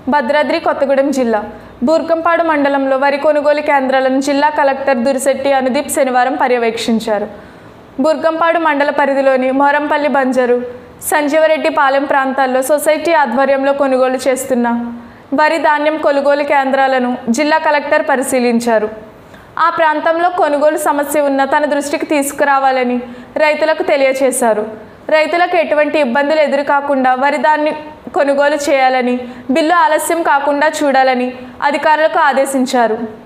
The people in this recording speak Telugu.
భద్రాద్రి కొత్తగూడెం జిల్లా బూర్గంపాడు మండలంలో వరి కొనుగోలు కేంద్రాలను జిల్లా కలెక్టర్ దురిశెట్టి అనుదీప్ శనివారం పర్యవేక్షించారు బుర్గంపాడు మండల పరిధిలోని మొరంపల్లి బంజరు సంజీవరెడ్డి పాలెం ప్రాంతాల్లో సొసైటీ ఆధ్వర్యంలో కొనుగోలు చేస్తున్న వరి ధాన్యం కొనుగోలు కేంద్రాలను జిల్లా కలెక్టర్ పరిశీలించారు ఆ ప్రాంతంలో కొనుగోలు సమస్య ఉన్న తన దృష్టికి తీసుకురావాలని రైతులకు తెలియచేశారు రైతులకు ఎటువంటి ఇబ్బందులు ఎదురుకాకుండా వరి ధాన్యం కొనుగోలు చేయాలని బిల్లు ఆలస్యం కాకుండా చూడాలని అధికారులకు ఆదేశించారు